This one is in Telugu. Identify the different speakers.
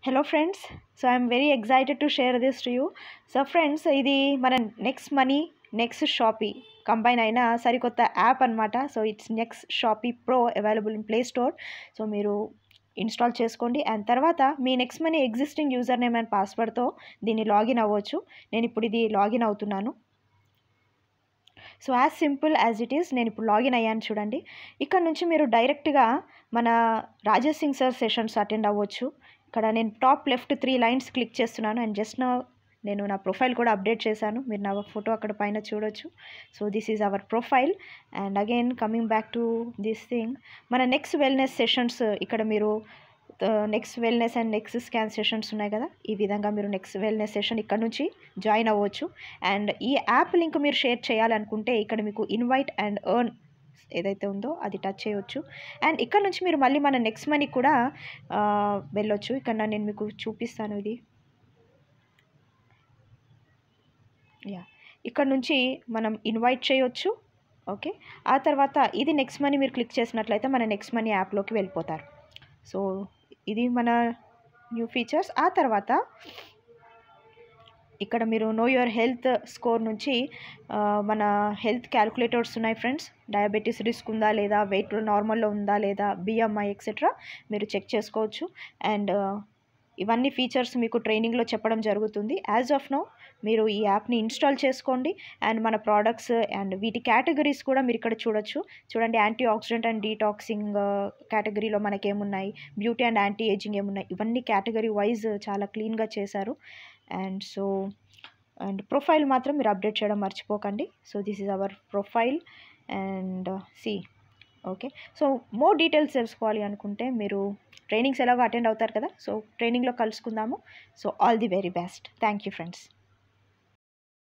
Speaker 1: hello friends so I'm very excited to share this to you so friends ఇది మన next money next Shopee combine అయిన సరికొత్త యాప్ అనమాట so it's next Shopee pro available in Play Store so మీరు ఇన్స్టాల్ చేసుకోండి అండ్ తర్వాత మీ next money existing username and పాస్వర్డ్తో దీన్ని లాగిన్ అవ్వచ్చు నేను ఇప్పుడు ఇది లాగిన్ అవుతున్నాను so as simple as it is నేను ఇప్పుడు లాగిన్ అయ్యాను చూడండి ఇక్కడ నుంచి మీరు డైరెక్ట్గా మన Rajesh Singh sir sessions attend అవ్వచ్చు ఇక్కడ నేను top left three lines click చేస్తున్నాను అండ్ జస్ట్ నా నేను నా ప్రొఫైల్ కూడా అప్డేట్ చేశాను మీరు నా ఫోటో అక్కడ పైన చూడొచ్చు so this is our profile and again coming back to this thing మన నెక్స్ట్ వెల్నెస్ సెషన్స్ ఇక్కడ మీరు next wellness and next scan sessions ఉన్నాయి కదా ఈ విధంగా మీరు నెక్స్ట్ వెల్నెస్ సెషన్ ఇక్కడ నుంచి జాయిన్ అవ్వచ్చు అండ్ ఈ యాప్ లింక్ మీరు షేర్ చేయాలనుకుంటే ఇక్కడ మీకు ఇన్వైట్ అండ్ ఎర్న్ ఏదైతే ఉందో అది టచ్ చేయవచ్చు అండ్ ఇక్కడ నుంచి మీరు మళ్ళీ మన నెక్స్ట్ మనీ కూడా వెళ్ళొచ్చు ఇక్కడ నేను మీకు చూపిస్తాను ఇది యా ఇక్కడ నుంచి మనం ఇన్వైట్ చేయొచ్చు ఓకే ఆ తర్వాత ఇది నెక్స్ట్ మనీ మీరు క్లిక్ చేసినట్లయితే మన నెక్స్ట్ మనీ యాప్లోకి వెళ్ళిపోతారు సో ఇది మన న్యూ ఫీచర్స్ ఆ తర్వాత ఇక్కడ మీరు నో యువర్ హెల్త్ స్కోర్ నుంచి మన హెల్త్ క్యాలిక్యులేటర్స్ ఉన్నాయి ఫ్రెండ్స్ డయాబెటీస్ రిస్క్ ఉందా లేదా వెయిట్ నార్మల్లో ఉందా లేదా బిఎంఐ ఎక్సెట్రా మీరు చెక్ చేసుకోవచ్చు అండ్ ఇవన్నీ ఫీచర్స్ మీకు ట్రైనింగ్లో చెప్పడం జరుగుతుంది యాజ్ ఆఫ్ నో మీరు ఈ యాప్ని ఇన్స్టాల్ చేసుకోండి అండ్ మన ప్రోడక్ట్స్ అండ్ వీటి కేటగిరీస్ కూడా మీరు ఇక్కడ చూడొచ్చు చూడండి యాంటీ ఆక్సిడెంట్ అండ్ డీటాక్సింగ్ కేటగిరీలో మనకేమున్నాయి బ్యూటీ అండ్ యాంటీ ఏజింగ్ ఏమున్నాయి ఇవన్నీ కేటగిరీ వైజ్ చాలా క్లీన్గా చేశారు అండ్ సో అండ్ ప్రొఫైల్ మాత్రం మీరు అప్డేట్ చేయడం మర్చిపోకండి so this is our profile and see okay so more details తెలుసుకోవాలి అనుకుంటే మీరు ట్రైనింగ్స్ ఎలాగో అటెండ్ అవుతారు కదా సో ట్రైనింగ్లో కలుసుకుందాము so all the very best thank you friends